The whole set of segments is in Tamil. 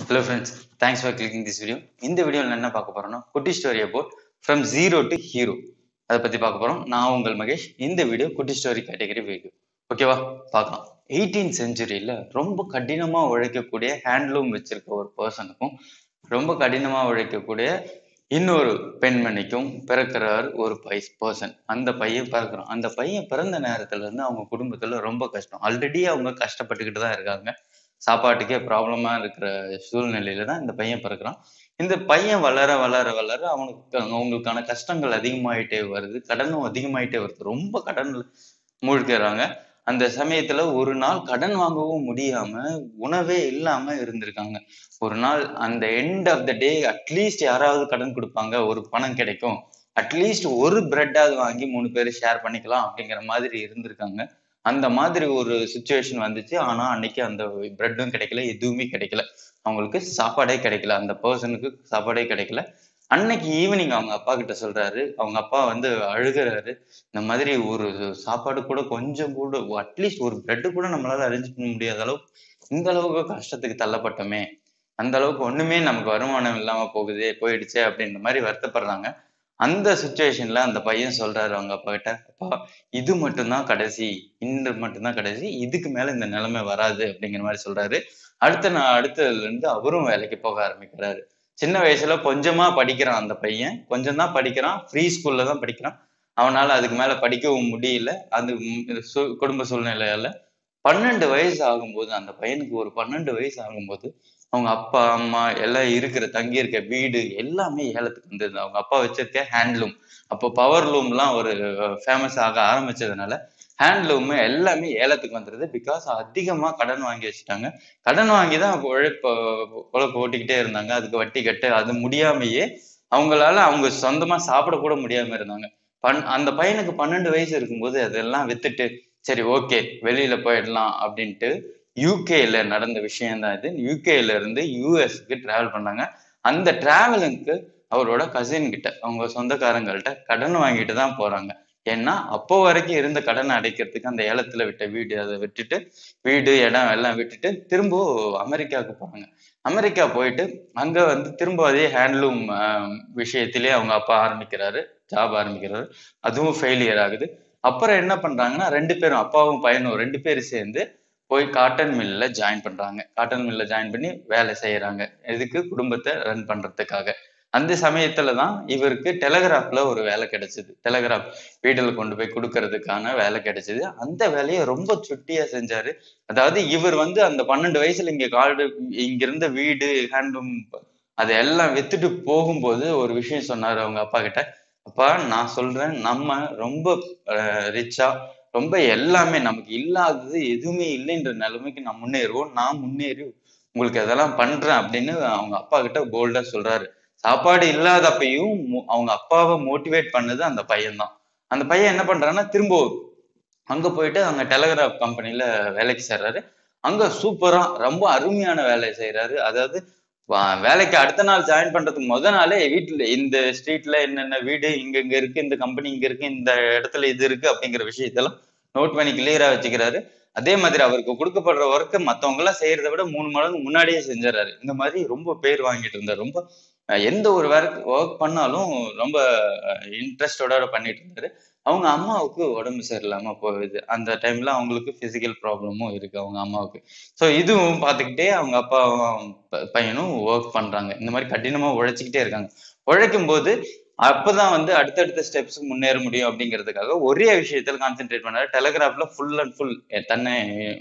hello friends thanks for clicking this video இந்த வீடியோவில் என்ன பார்க்க போறோம்னா குட்டி story about from zero to hero அதை பற்றி பார்க்க போகிறோம் நான் உங்கள் மகேஷ் இந்த வீடியோ குட்டி ஸ்டோரி கேட்டகரி வீடியோ ஓகேவா பார்க்கலாம் எயிட்டீன் செஞ்சுரியில் ரொம்ப கடினமாக உழைக்கக்கூடிய ஹேண்ட்லூம் வச்சிருக்க ஒரு பர்சனுக்கும் ரொம்ப கடினமாக உழைக்கக்கூடிய இன்னொரு பெண்மணிக்கும் பிறக்கிறார் ஒரு பை பர்சன் அந்த பையன் பிறக்கிறான் அந்த பையன் பிறந்த நேரத்துல இருந்து அவங்க குடும்பத்துல ரொம்ப கஷ்டம் ஆல்ரெடி அவங்க கஷ்டப்பட்டுக்கிட்டு தான் இருக்காங்க சாப்பாட்டுக்கே ப்ராப்ளமா இருக்கிற சூழ்நிலையில தான் இந்த பையன் பிறக்கிறான் இந்த பையன் வளர வளர வளர அவனுக்கு அவங்களுக்கான கஷ்டங்கள் அதிகமாயிட்டே வருது கடனும் அதிகமாயிட்டே வருது ரொம்ப கடன்ல மூழ்கிறாங்க அந்த சமயத்துல ஒரு நாள் கடன் வாங்கவும் முடியாம உணவே இல்லாம இருந்திருக்காங்க ஒரு நாள் அந்த end of the day at least யாராவது கடன் கொடுப்பாங்க ஒரு பணம் கிடைக்கும் அட்லீஸ்ட் ஒரு பிரெட்டாவது வாங்கி மூணு பேர் ஷேர் பண்ணிக்கலாம் அப்படிங்கிற மாதிரி இருந்திருக்காங்க அந்த மாதிரி ஒரு சுச்சுவேஷன் வந்துச்சு ஆனா அன்னைக்கு அந்த பிரெட்டும் கிடைக்கல எதுவுமே கிடைக்கல அவங்களுக்கு சாப்பாடே கிடைக்கல அந்த பர்சனுக்கு சாப்பாடே கிடைக்கல அன்னைக்கு ஈவினிங் அவங்க அப்பா கிட்ட சொல்றாரு அவங்க அப்பா வந்து அழுகிறாரு இந்த மாதிரி ஒரு சாப்பாடு கூட கொஞ்சம் கூட அட்லீஸ்ட் ஒரு பிரெட்டு கூட நம்மளால அரேஞ்ச் பண்ண முடியாத அளவுக்கு இந்த அளவுக்கு கஷ்டத்துக்கு தள்ளப்பட்டோமே அந்த அளவுக்கு ஒண்ணுமே நமக்கு வருமானம் இல்லாம போகுதே போயிடுச்சே அப்படின்ற மாதிரி வருத்தப்படுறாங்க அந்த சுச்சுவேஷன்ல அந்த பையன் சொல்றாரு அவங்க அப்பா கிட்ட அப்பா இது மட்டும்தான் கடைசி இந்த மட்டும்தான் கடைசி இதுக்கு மேல இந்த நிலைமை வராது அப்படிங்கிற மாதிரி சொல்றாரு அடுத்த நான் அடுத்ததுல இருந்து அவரும் வேலைக்கு போக ஆரம்பிக்கிறாரு சின்ன வயசுல கொஞ்சமா படிக்கிறான் அந்த பையன் கொஞ்சம் தான் படிக்கிறான் ஃப்ரீ ஸ்கூல்ல தான் படிக்கிறான் அவனால அதுக்கு மேல படிக்கவும் முடியல அது ம் சு- குடும்ப சூழ்நிலையால பன்னெண்டு வயசு ஆகும்போது அந்த பையனுக்கு ஒரு பன்னெண்டு வயசு ஆகும்போது அவங்க அப்பா அம்மா எல்லாம் இருக்கிற தங்கி இருக்க வீடு எல்லாமே ஏலத்துக்கு வந்தது அவங்க அப்பா வச்சிருக்க ஹேண்ட்லூம் அப்போ பவர் லூம்லாம் ஒரு ஃபேமஸ் ஆக ஆரம்பிச்சதுனால ஹேண்ட்லூம் எல்லாமே ஏலத்துக்கு வந்துருது பிகாஸ் அதிகமா கடன் வாங்கி வச்சுட்டாங்க கடன் வாங்கி தான் உழைப்ப உழைப்பு ஓட்டிக்கிட்டே இருந்தாங்க அதுக்கு வட்டி கட்டு அது முடியாமையே அவங்களால அவங்க சொந்தமா சாப்பிட கூட முடியாம இருந்தாங்க பன் அந்த பையனுக்கு பன்னெண்டு வயசு இருக்கும்போது அதெல்லாம் வித்துட்டு சரி ஓகே வெளியில போயிடலாம் அப்படின்ட்டு யூகேல நடந்த விஷயம் தான் இது யூகேல இருந்து யூஎஸ்க்கு டிராவல் பண்ணாங்க அந்த டிராவலுக்கு அவரோட கசின் கிட்ட அவங்க சொந்தக்காரங்கள்ட்ட கடன் வாங்கிட்டு தான் போறாங்க ஏன்னா அப்போ வரைக்கும் இருந்த கடனை அடைக்கிறதுக்கு அந்த ஏலத்துல விட்ட வீடு அதை விட்டுட்டு வீடு இடம் எல்லாம் விட்டுட்டு திரும்ப அமெரிக்காவுக்கு போறாங்க அமெரிக்கா போயிட்டு அங்க வந்து திரும்ப அதே ஹேண்ட்லூம் விஷயத்திலே அவங்க அப்பா ஆரம்பிக்கிறாரு ஜாப் ஆரம்பிக்கிறாரு அதுவும் ஃபெயிலியர் ஆகுது அப்புறம் என்ன பண்றாங்கன்னா ரெண்டு பேரும் அப்பாவும் பையனும் ரெண்டு பேரும் சேர்ந்து போய் காட்டன் மில்ல ஜாயின் பண்றாங்க காட்டன் மில்ல ஜாயின் பண்ணி வேலை செய்யறாங்க எதுக்கு குடும்பத்தை ரன் பண்றதுக்காக அந்த சமயத்துல தான் இவருக்கு டெலகிராஃப்ல ஒரு வேலை கிடைச்சது டெலகிராஃப் வீட்டுல கொண்டு போய் கொடுக்கறதுக்கான வேலை கிடைச்சது அந்த வேலையை ரொம்ப சுட்டியா செஞ்சாரு அதாவது இவர் வந்து அந்த பன்னெண்டு வயசுல இங்க காடு இங்க இருந்த வீடு ஹேண்ட்லூம் அதை எல்லாம் வித்துட்டு போகும்போது ஒரு விஷயம் சொன்னாரு அவங்க அப்பா கிட்ட அப்பா நான் சொல்றேன் நம்ம ரொம்ப ரிச்சா ரொம்ப எல்லாமே நமக்கு இல்லாதது எதுவுமே இல்லைன்ற நிலைமைக்கு நான் முன்னேறுவோம் நான் முன்னேறி உங்களுக்கு அதெல்லாம் பண்றேன் அப்படின்னு அவங்க அப்பா கிட்ட போல்டா சொல்றாரு சாப்பாடு இல்லாதப்பையும் மோ- அவங்க அப்பாவை மோட்டிவேட் பண்ணது அந்த பையன் அந்த பையன் என்ன பண்றான்னா திரும்ப அங்க போயிட்டு அங்க டெலகிராஃப் கம்பெனில வேலைக்கு சேர்றாரு அங்க சூப்பரா ரொம்ப அருமையான வேலை செய்யறாரு அதாவது வா- வேலைக்கு அடுத்த நாள் ஜாயின் பண்றதுக்கு முத நாளே வீட்டுல இந்த ஸ்ட்ரீட்ல என்னென்ன வீடு இங்க இங்க இருக்கு இந்த கம்பெனி இங்க இருக்கு இந்த இடத்துல இது இருக்கு அப்படிங்கிற விஷயத்தெல்லாம் நோட் பண்ணி கிளியரா வச்சுக்கிறாரு அதே மாதிரி அவருக்கு கொடுக்கப்படுற ஒர்க்கை மத்தவங்க எல்லாம் செய்யறதை விட மூணு மடங்கு முன்னாடியே செஞ்சிடறாரு இந்த மாதிரி ரொம்ப பேர் வாங்கிட்டு இருந்தாரு ரொம்ப அஹ், எந்த ஒரு ஒர்க் ஒர்க் பண்ணாலும் ரொம்ப இன்ட்ரெஸ்டோட பண்ணிட்டு இருந்தாரு அவங்க அம்மாவுக்கு உடம்பு சரியில்லாம போகுது அந்த டைம்ல அவங்களுக்கு பிசிக்கல் ப்ராப்ளமும் இருக்கு அவங்க அம்மாவுக்கு ஸோ இதுவும் பார்த்துக்கிட்டே அவங்க அப்பாவும் ப- பையனும் ஒர்க் பண்றாங்க இந்த மாதிரி கடினமா உழைச்சிக்கிட்டே இருக்காங்க உழைக்கும் போது அப்பதான் வந்து அடுத்தடுத்த ஸ்டெப்ஸ் முன்னேற முடியும் அப்படிங்கிறதுக்காக ஒரே விஷயத்துல கான்சென்ட்ரேட் பண்ணாரு டெலகிராஃப்ல ஃபுல் அண்ட் ஃபுல் தன்னை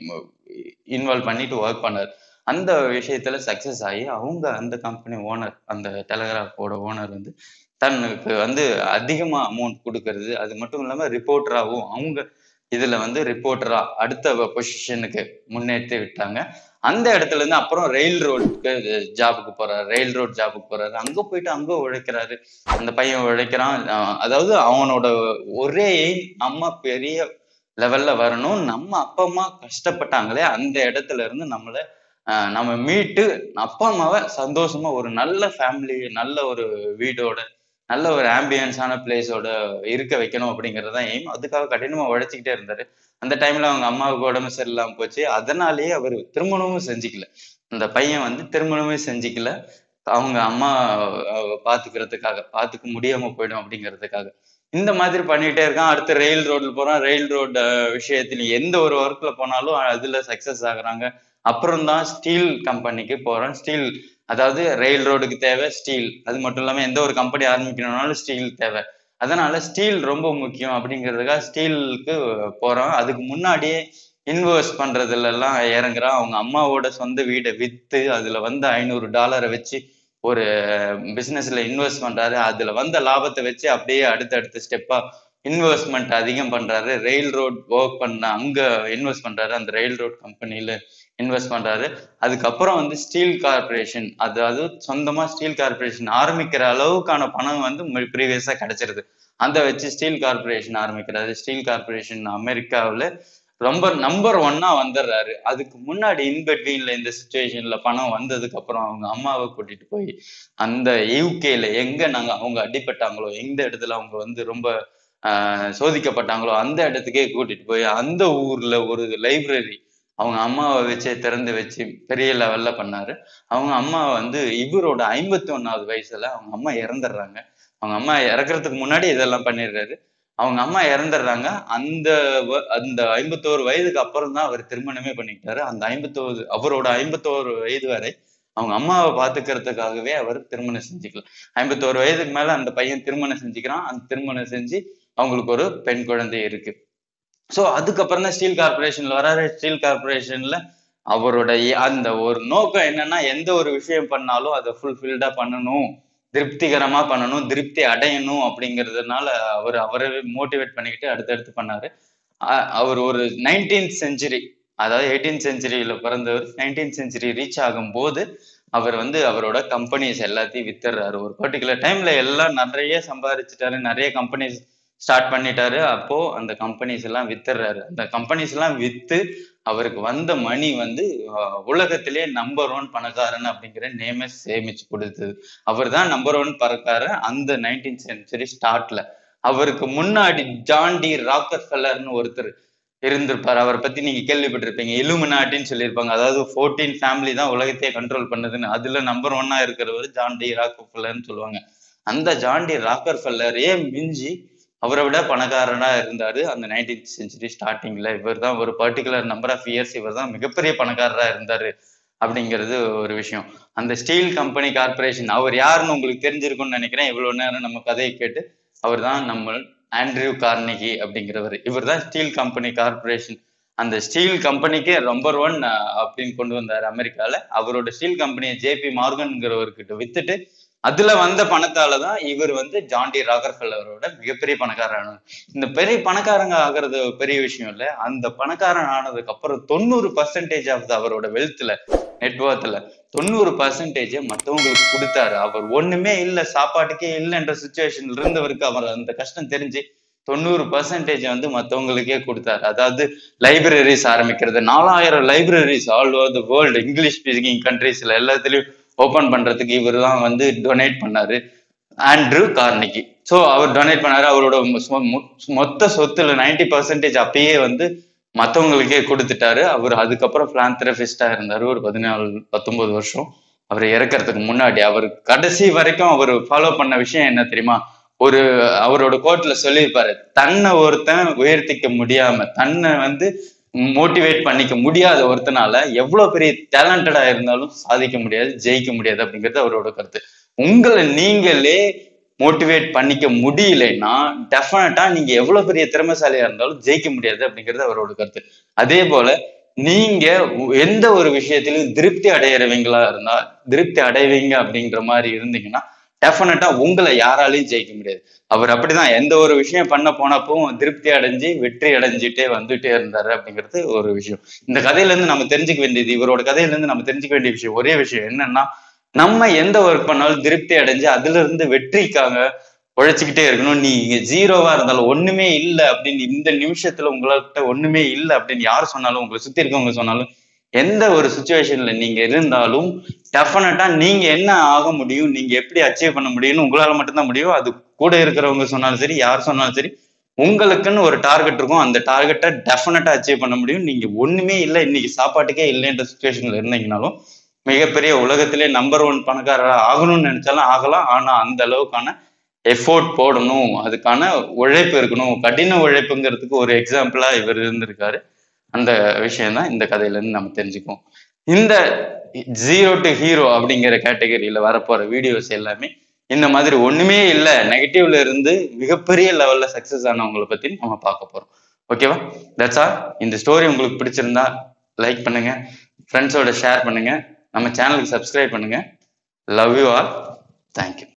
இன்வால்வ் பண்ணிட்டு ஒர்க் பண்ணாரு அந்த விஷயத்துல சக்சஸ் ஆகி அவங்க அந்த கம்பெனி ஓனர் அந்த டெலகிராஃபோட ஓனர் வந்து தனக்கு வந்து அதிகமா அமௌண்ட் கொடுக்கறது அது மட்டும் இல்லாம ரிப்போர்ட்டராகவும் அவங்க இதுல வந்து ரிப்போர்ட்டரா அடுத்த பொசிஷனுக்கு முன்னேற்றி விட்டாங்க அந்த இடத்துல இருந்து அப்புறம் ரயில் ரோடுக்கு ஜாபுக்கு போறாரு ரயில் ரோட் ஜாபுக்கு போறாரு அங்க போயிட்டு அங்க உழைக்கிறாரு அந்த பையன் உழைக்கிறான் அஹ் அதாவது அவனோட ஒரே aim நம்ம பெரிய லெவல்ல வரணும் நம்ம அப்பா அம்மா கஷ்டப்பட்டாங்களே அந்த இடத்துல இருந்து நம்மள அஹ் நம்ம மீட்டு அப்பா அம்மாவை சந்தோஷமா ஒரு நல்ல ஃபேமிலி நல்ல ஒரு வீடோட நல்ல ஒரு ஆம்பியன்ஸான பிளேஸோட இருக்க வைக்கணும் அப்படிங்கிறது தான் எய்ம் அதுக்காக கடினமா உழைச்சிக்கிட்டே இருந்தாரு அந்த டைம்ல அவங்க அம்மாவுக்கு உடம்பு சரியில்லாம போச்சு அதனாலேயே அவர் திருமணமும் செஞ்சுக்கல அந்த பையன் வந்து திருமணமே செஞ்சுக்கல அவங்க அம்மா அஹ், பாத்துக்கிறதுக்காக பாத்துக்க முடியாம போயிடும் அப்படிங்கிறதுக்காக இந்த மாதிரி பண்ணிட்டே இருக்கான் அடுத்து ரயில் ரோட்ல போறான் ரயில் ரோடு விஷயத்துல எந்த ஒரு ஒர்க்ல போனாலும் அதுல சக்சஸ் ஆகுறாங்க அப்புறம் தான் ஸ்டீல் கம்பெனிக்கு போறான் ஸ்டீல் அதாவது ரயில் ரோடுக்கு தேவை ஸ்டீல் அது மட்டும் இல்லாம எந்த ஒரு கம்பெனி ஆரம்பிக்கணும்னாலும் ஸ்டீல் தேவை அதனால ஸ்டீல் ரொம்ப முக்கியம் அப்படிங்கிறதுக்காக ஸ்டீலுக்கு போறான் அதுக்கு முன்னாடியே இன்வெஸ்ட் பண்றதுல எல்லாம் இறங்குறான் அவங்க அம்மாவோட சொந்த வீடை வித்து அதுல வந்து ஐநூறு டாலரை வச்சு ஒரு பிசினஸ்ல இன்வெஸ்ட் பண்றாரு அதுல வந்த லாபத்தை வச்சு அப்படியே அடுத்தடுத்த ஸ்டெப்பா இன்வெஸ்ட்மெண்ட் அதிகம் பண்றாரு ரயில் ரோட் ஒர்க் பண்ண அங்க இன்வெஸ்ட் பண்றாரு அந்த ரயில் ரோட் கம்பெனில இன்வெஸ்ட் பண்றாரு அதுக்கப்புறம் வந்து ஸ்டீல் கார்பரேஷன் அதாவது சொந்தமா ஸ்டீல் கார்பரேஷன் ஆரம்பிக்கிற அளவுக்கான பணம் வந்து ப்ரீவியஸா கிடைச்சிருது அந்த வச்சு ஸ்டீல் கார்பரேஷன் ஆரம்பிக்கிறாரு ஸ்டீல் கார்பரேஷன் அமெரிக்காவுல ரொம்ப நம்பர் ஒன்னா வந்துடுறாரு அதுக்கு முன்னாடி இன்பிட்வீன்ல இந்த சுச்சுவேஷன்ல பணம் வந்ததுக்கு அப்புறம் அவங்க அம்மாவை கூட்டிட்டு போய் அந்த யூகேல எங்க நாங்க அவங்க அடிபட்டாங்களோ எந்த இடத்துல அவங்க வந்து ரொம்ப ஆஹ் சோதிக்கப்பட்டாங்களோ அந்த இடத்துக்கே கூட்டிட்டு போய் அந்த ஊர்ல ஒரு லைப்ரரி அவங்க அம்மாவை வச்சே திறந்து வச்சு பெரிய லெவல்ல பண்ணாரு அவங்க அம்மா வந்து இவரோட ஐம்பத்தி ஒன்னாவது வயசுல அவங்க அம்மா இறந்துடுறாங்க அவங்க அம்மா இறக்குறதுக்கு முன்னாடி இதெல்லாம் பண்ணிடுறாரு அவங்க அம்மா இறந்துடுறாங்க அந்த வ- அந்த ஐம்பத்தோரு வயதுக்கு அப்புறம் தான் அவர் திருமணமே பண்ணிக்கிட்டாரு அந்த ஐம்பத்தோரு அவரோட ஐம்பத்தோரு வயது வரை அவங்க அம்மாவை பாத்துக்கிறதுக்காகவே அவர் திருமணம் செஞ்சுக்கல ஐம்பத்தோரு வயதுக்கு மேல அந்த பையன் திருமணம் செஞ்சுக்கிறான் அந்த திருமணம் செஞ்சு அவங்களுக்கு ஒரு பெண் குழந்தை இருக்கு சோ அதுக்கப்புறம் தான் ஸ்டீல் கார்பரேஷன்ல வராரு ஸ்டீல் கார்பரேஷன்ல அவரோட எ- அந்த ஒரு நோக்கம் என்னன்னா எந்த ஒரு விஷயம் பண்ணாலும் அதை ஃபுல்ஃபில்டா பண்ணணும் திருப்திகரமா பண்ணணும் திருப்தி அடையணும் அப்படிங்கிறதுனால அவர் அவரை மோட்டிவேட் பண்ணிக்கிட்டு அடுத்தடுத்து பண்ணாரு அ- அவர் ஒரு நைன்டீன்த் செஞ்சுரி அதாவது எயிட்டீன் செஞ்சுரியில பிறந்தவர் நைன்டீன் செஞ்சுரி ரீச் ஆகும்போது அவர் வந்து அவரோட கம்பெனிஸ் எல்லாத்தையும் வித்துடுறாரு ஒரு பர்டிகுலர் டைம்ல எல்லாம் நிறைய சம்பாதிச்சுட்டாரு நிறைய கம்பெனிஸ் ஸ்டார்ட் பண்ணிட்டாரு அப்போ அந்த கம்பெனிஸ் எல்லாம் வித்துடுறாரு அந்த கம்பெனிஸ் எல்லாம் வித்து அவருக்கு வந்த மணி வந்து அஹ், உலகத்திலே நம்பர் ஒன் பணக்காரன் அப்படிங்கிற நேமை சேமிச்சு கொடுத்தது அவர் தான் நம்பர் ஒன் பணக்காரன் அந்த நைன்டீன் சென்ச்சுரி ஸ்டார்ட்ல அவருக்கு முன்னாடி ஜான் டி ராக்கர் ஃபெல்லர்னு ஒருத்தர் இருந்திருப்பார் அவரை பத்தி நீங்க கேள்விப்பட்டிருப்பீங்க இலுமினாட்டின்னு சொல்லியிருப்பாங்க அதாவது ஃபோர்டீன் ஃபேமிலி தான் உலகத்தையே கண்ட்ரோல் பண்ணுதுன்னு அதுல நம்பர் ஒன்னா இருக்கிறவர் ஜான் டி ராக்கர் ஃபெல்லர்னு சொல்லுவாங்க அந்த ஜான் டி ராக்கர் ஃபெல்லரையே மிஞ்சி அவரை விட பணக்காரனா இருந்தாரு அந்த நைன்டீன்த் செஞ்சுரி ஸ்டார்டிங்ல இவர் தான் ஒரு பர்டிகுலர் நம்பர் ஆஃப் இயர்ஸ் இவர் தான் மிகப்பெரிய பணக்காரரா இருந்தாரு அப்படிங்கிறது ஒரு விஷயம் அந்த ஸ்டீல் கம்பெனி கார்பரேஷன் அவர் யாருன்னு உங்களுக்கு தெரிஞ்சிருக்கும்னு நினைக்கிறேன் இவ்வளவு நேரம் நம்ம கதையை கேட்டு அவர் தான் நம்ம ஆண்ட்ரியூ கார்னிகி அப்படிங்கிறவர் இவர் தான் ஸ்டீல் கம்பெனி கார்பரேஷன் அந்த ஸ்டீல் கம்பெனிக்கே நம்பர் ஒன் அப்படின்னு கொண்டு வந்தார் அமெரிக்கால அவரோட ஸ்டீல் கம்பெனியை ஜேபி மார்கன்கிறவர்கிட்ட வித்துட்டு அதுல வந்த பணத்தால தான் இவர் வந்து ஜான்டி ராகர்ஃபெல்லரோட மிகப்பெரிய பணக்காரர் இந்த பெரிய பணக்காரங்க ஆகிறது பெரிய விஷயம் இல்ல அந்த பணக்காரன் ஆனதுக்கு அப்புறம் தொண்ணூறு பர்சன்டேஜ் ஆஃப் அவரோட வெல்த்ல நெட்ஒர்க்ல தொண்ணூறு பர்சன்டேஜ் மத்தவங்களுக்கு கொடுத்தாரு அவர் ஒண்ணுமே இல்ல சாப்பாட்டுக்கே இல்லைன்ற சுச்சுவேஷன்ல இருந்தவருக்கு அவர் அந்த கஷ்டம் தெரிஞ்சு தொண்ணூறு பர்சன்டேஜ் வந்து மத்தவங்களுக்கே கொடுத்தாரு அதாவது லைப்ரரிஸ் ஆரம்பிக்கிறது நாலாயிரம் libraries all over the world English speaking கண்ட்ரீஸ்ல எல்லாத்துலயும் ஓபன் பண்றதுக்கு இவர் தான் வந்து டொனேட் பண்ணாரு ஆண்ட்ரூ கார்னிகி ஸோ அவர் டொனேட் பண்ணாரு அவரோட மொ- மொ- மொத்த சொத்துல 90% பர்சன்டேஜ் அப்பயே வந்து மத்தவங்களுக்கே கொடுத்துட்டாரு அவர் அதுக்கப்புறம் பிளான்தெரபிஸ்டா இருந்தாரு ஒரு பதினாலு பத்தொன்பது வருஷம் அவர் இறக்கறதுக்கு முன்னாடி அவர் கடைசி வரைக்கும் அவர் ஃபாலோ பண்ண விஷயம் என்ன தெரியுமா ஒரு அவரோட கோட்ல சொல்லியிருப்பாரு தன்னை ஒருத்தன் உயர்த்திக்க முடியாம தன்னை வந்து மோட்டிவேட் பண்ணிக்க முடியாத ஒருத்தனால எவ்வளவு பெரிய டேலண்டடா இருந்தாலும் சாதிக்க முடியாது ஜெயிக்க முடியாது அப்படிங்கிறது அவரோட கருத்து உங்களை நீங்களே மோட்டிவேட் பண்ணிக்க முடியலைன்னா டெஃபினட்டா நீங்க எவ்வளவு பெரிய திறமைசாலியா இருந்தாலும் ஜெயிக்க முடியாது அப்படிங்கிறது அவரோட கருத்து அதே போல நீங்க உ- எந்த ஒரு விஷயத்திலும் திருப்தி அடையிறவங்களா இருந்தா திருப்தி அடைவீங்க அப்படின்ற மாதிரி இருந்தீங்கன்னா டெஃபினட்டா உங்களை யாராலையும் ஜெயிக்க முடியாது அவர் அப்படிதான் எந்த ஒரு விஷயம் பண்ண போனப்பவும் திருப்தி அடைஞ்சு வெற்றி அடைஞ்சிட்டே வந்துட்டே இருந்தாரு அப்படிங்கிறது ஒரு விஷயம் இந்த கதையில இருந்து நம்ம தெரிஞ்சுக்க வேண்டியது இவரோட கதையில இருந்து நம்ம தெரிஞ்சுக்க வேண்டிய விஷயம் ஒரே விஷயம் என்னன்னா நம்ம எந்த ஒர்க் பண்ணாலும் திருப்தி அடைஞ்சு அதுல இருந்து வெற்றிக்காக உழைச்சுக்கிட்டே இருக்கணும் நீங்க ஜீரோவா இருந்தாலும் ஒண்ணுமே இல்லை அப்படின்னு இந்த நிமிஷத்துல உங்கள்கிட்ட ஒண்ணுமே இல்லை அப்படின்னு யார் சொன்னாலும் உங்களை சுத்தி இருக்கவங்க சொன்னாலும் எந்த ஒரு சுச்சுவேஷன்ல நீங்க இருந்தாலும் டெஃபினட்டா நீங்க என்ன ஆக முடியும் நீங்க எப்படி அச்சீவ் பண்ண முடியும்னு உங்களால மட்டும்தான் முடியும் அது கூட இருக்கிறவங்க சொன்னாலும் சரி யார் சொன்னாலும் சரி உங்களுக்குன்னு ஒரு டார்கெட் இருக்கும் அந்த டார்கெட்டை டெஃபினட்டா அச்சீவ் பண்ண முடியும் நீங்க ஒண்ணுமே இல்லை இன்னைக்கு சாப்பாட்டுக்கே இல்லைன்ற சுச்சுவேஷன்ல இருந்தீங்கனாலும் மிகப்பெரிய உலகத்திலே நம்பர் ஒன் பணக்காரராக ஆகணும்னு நினைச்சாலும் ஆகலாம் ஆனா அந்த அளவுக்கான எஃபோர்ட் போடணும் அதுக்கான உழைப்பு இருக்கணும் கடின உழைப்புங்கிறதுக்கு ஒரு எக்ஸாம்பிளா இவர் இருந்திருக்காரு அந்த விஷயம் தான் இந்த கதையில இருந்து நம்ம தெரிஞ்சுக்குவோம் இந்த ஜீரோ டு ஹீரோ அப்படிங்கிற கேட்டகரியில வரப்போற வீடியோஸ் எல்லாமே இந்த மாதிரி ஒண்ணுமே இல்லை நெகட்டிவ்ல இருந்து மிகப்பெரிய லெவல்ல சக்சஸ் ஆனவங்களை பத்தி நம்ம பார்க்க போறோம் ஓகேவா தட்ஸ் ஆல் இந்த ஸ்டோரி உங்களுக்கு பிடிச்சிருந்தா லைக் பண்ணுங்க ஃப்ரெண்ட்ஸோட ஷேர் பண்ணுங்க நம்ம சேனலுக்கு சப்ஸ்கிரைப் பண்ணுங்க லவ் யூ ஆல் தேங்க்யூ